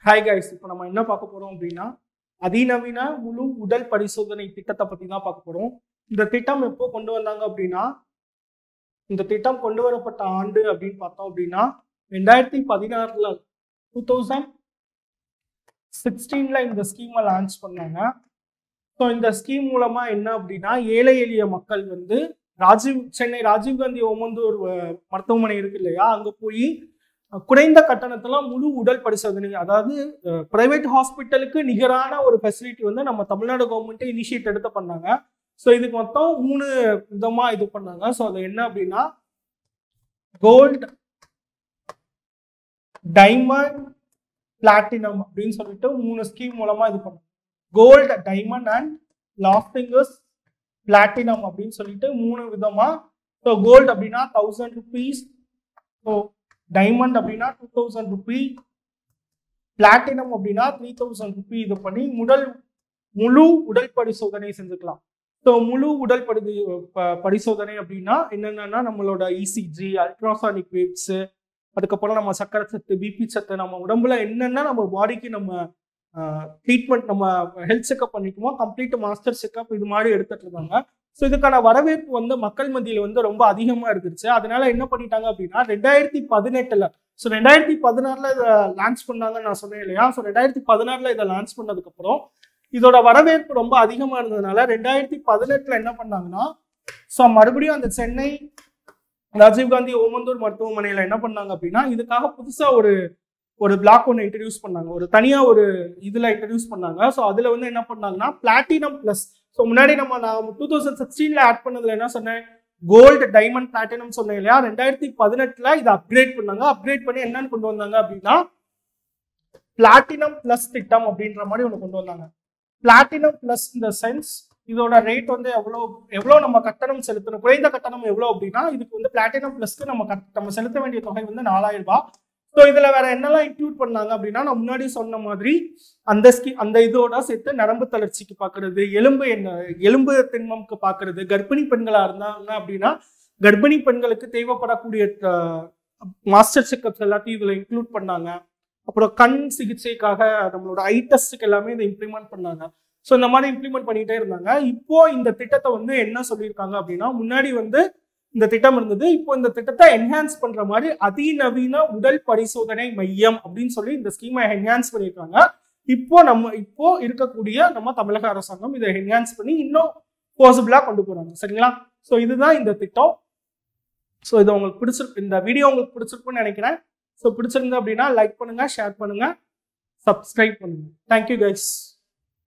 hi guys இப்போ நம்ம என்ன பார்க்க போறோம் அப்படின்னா அதிநவீன முழு உடல் பரிசோதனை திட்டத்தை பத்தி தான் பார்க்க போறோம் இந்த திட்டம் எப்போ கொண்டு வந்தாங்க அப்படின்னா இந்த திட்டம் கொண்டு வரப்பட்ட ஆண்டு அப்படின்னு பார்த்தோம் அப்படின்னா ரெண்டாயிரத்தி பதினாறுல டூ தௌசண்ட் சிக்ஸ்டீன்ல இந்த ஸ்கீமை லான்ச் பண்ணாங்க ஸோ இந்த ஸ்கீம் மூலமா என்ன அப்படின்னா ஏழை எளிய மக்கள் வந்து ராஜீவ் சென்னை ராஜீவ்காந்தி ஓமந்தூர் அஹ், மருத்துவமனை இருக்கு இல்லையா அங்க போய் அஹ், குறைந்த கட்டணத்துல முழு உடல் பரிசோதனை அதாவது பிரைவேட் ஹாஸ்பிட்டலுக்கு நிகரான ஒரு ஃபெசிலிட்டி வந்து நம்ம தமிழ்நாடு கவர்மெண்ட் இனிஷியேட் எடுத்து பண்ணாங்க ஸோ இதுக்கு மொத்தம் மூணு விதமா இது பண்ணாங்க ஸோ அது என்ன அப்படின்னா கோல்டு டைமண்ட் பிளாட்டினம் அப்படின்னு சொல்லிட்டு மூணு ஸ்கீம் மூலமா இது பண்ணாங்க கோல்டு டைமண்ட் அண்ட் லாஸ்டிங்கஸ் பிளாட்டினம் அப்படின்னு சொல்லிட்டு மூணு விதமா ஸோ கோல்டு அப்படின்னா தௌசண்ட் ருபீஸ் ஸோ டைமண்ட் அப்படின்னா டூ தௌசண்ட் ருபி பிளாட்டினம் அப்படின்னா த்ரீ தௌசண்ட் ருபி இது பண்ணி முதல் முழு உடல் பரிசோதனை செஞ்சுக்கலாம் ஸோ முழு உடல் பரி ப- பரிசோதனை அப்படின்னா என்னென்னா நம்மளோட இசிஜி அல்ட்ராசானிக் வேவ்ஸ் அதுக்கப்புறம் நம்ம சக்கரை சத்து பிபி சத்து நம்ம உடம்புல என்னென்ன நம்ம பாடிக்கு நம்ம ட்ரீட்மெண்ட் நம்ம ஹெல்த் செக்அப் பண்ணிக்குமோ கம்ப்ளீட் மாஸ்டர் செக்அப் இது மாதிரி எடுத்துட்டு இருந்தாங்க ஸோ இதுக்கான வரவேற்பு வந்து மக்கள் மத்தியில் வந்து ரொம்ப அதிகமாக இருந்துச்சு அதனால என்ன பண்ணிட்டாங்க அப்படின்னா ரெண்டாயிரத்தி பதினெட்டுல ஸோ ரெண்டாயிரத்தி பதினாறுல இதை லான்ச் பண்ணாங்கன்னு நான் சொன்னேன் இல்லையா ஸோ ரெண்டாயிரத்தி பதினாறுல இதை லான்ச் பண்ணதுக்கப்புறம் இதோட வரவேற்பு ரொம்ப அதிகமாக இருந்ததுனால ரெண்டாயிரத்தி பதினெட்டுல என்ன பண்ணாங்கன்னா ஸோ மறுபடியும் அந்த சென்னை ராஜீவ்காந்தி ஓமந்தூர் மருத்துவமனையில என்ன பண்ணாங்க அப்படின்னா இதுக்காக புதுசா ஒரு ஒரு பிளாக் ஒன்று இன்ட்ரடியூஸ் பண்ணாங்க ஒரு தனியா ஒரு இதுல இன்ட்ரடியூஸ் பண்ணாங்க ஸோ அதுல வந்து என்ன பண்ணாங்கன்னா பிளாட்டினம் பிளஸ் ஸோ முன்னாடி நம்ம நான் டூ தௌசண்ட் சிக்ஸ்டீன்ல ஆட் பண்ணதுல என்ன சொன்னேன் கோல்டு டைமண்ட் பிளாட்டினம் சொன்னேன் இல்லையா ரெண்டாயிரத்தி பதினெட்டுல இதை அப்கிரேட் பண்ணாங்க அப்கிரேட் பண்ணி என்னன்னு கொண்டு வந்தாங்க அப்படின்னா பிளாட்டினம் பிளஸ் திட்டம் அப்படின்ற மாதிரி ஒன்று கொண்டு வந்தாங்க பிளாட்டினம் பிளஸ் இந்த சென்ஸ் இதோட ரேட் வந்து எவ்வளோ எவ்வளோ நம்ம கட்டணம் செலுத்தணும் குறைந்த கட்டணம் எவ்வளோ அப்படின்னா இதுக்கு வந்து பிளாட்டினம் பிளஸ்க்கு நம்ம கட்- நம்ம செலுத்த வேண்டிய தொகை வந்து நாலாயிரம் ரூபாய் ஸோ இதுல வேற என்னெல்லாம் இன்க்ளூட் பண்ணாங்க அப்படின்னா நான் முன்னாடி சொன்ன மாதிரி அந்த ஸ்கி அந்த இதோட சேர்த்து நரம்பு தளர்ச்சிக்கு பார்க்கறது எலும்பு என்ன எலும்பு திண்மம்க்கு பார்க்கறது கர்ப்பிணி பெண்களா இருந்தாங்க அப்படின்னா கர்ப்பிணி பெண்களுக்கு தேவைப்படக்கூடிய மாஸ்டர் செக்அப்ஸ் எல்லாத்தையும் இதுல இன்க்ளூட் பண்ணாங்க அப்புறம் கண் சிகிச்சைக்காக நம்மளோட ஐ டெஸ்ட்டுக்கு எல்லாமே இதை இம்ப்ளிமெண்ட் பண்ணாங்க ஸோ இந்த மாதிரி இம்ப்ளிமெண்ட் பண்ணிட்டே இருந்தாங்க இப்போ இந்த திட்டத்தை வந்து என்ன சொல்லியிருக்காங்க அப்படின்னா முன்னாடி வந்து இந்த திட்டம் இருந்தது இப்போ இந்த திட்டத்தை என்ஹான்ஸ் பண்ற மாதிரி அதிநவீன உடல் பரிசோதனை மையம் அப்படின்னு சொல்லி இந்த ஸ்கீமை என்ஹான்ஸ் பண்ணியிருக்காங்க இப்போ நம்ம இப்போ இருக்கக்கூடிய நம்ம தமிழக அரசாங்கம் இதை என்ஹான்ஸ் பண்ணி இன்னும் பாசிபிளா கொண்டு போறாங்க சரிங்களா ஸோ இதுதான் இந்த திட்டம் ஸோ இது உங்களுக்கு பிடிச்சிருக்கு இந்த வீடியோ உங்களுக்கு பிடிச்சிருக்குன்னு நினைக்கிறேன் ஸோ பிடிச்சிருந்து அப்படின்னா லைக் பண்ணுங்க ஷேர் பண்ணுங்க சப்ஸ்கிரைப் பண்ணுங்க தேங்க்யூ கைஸ்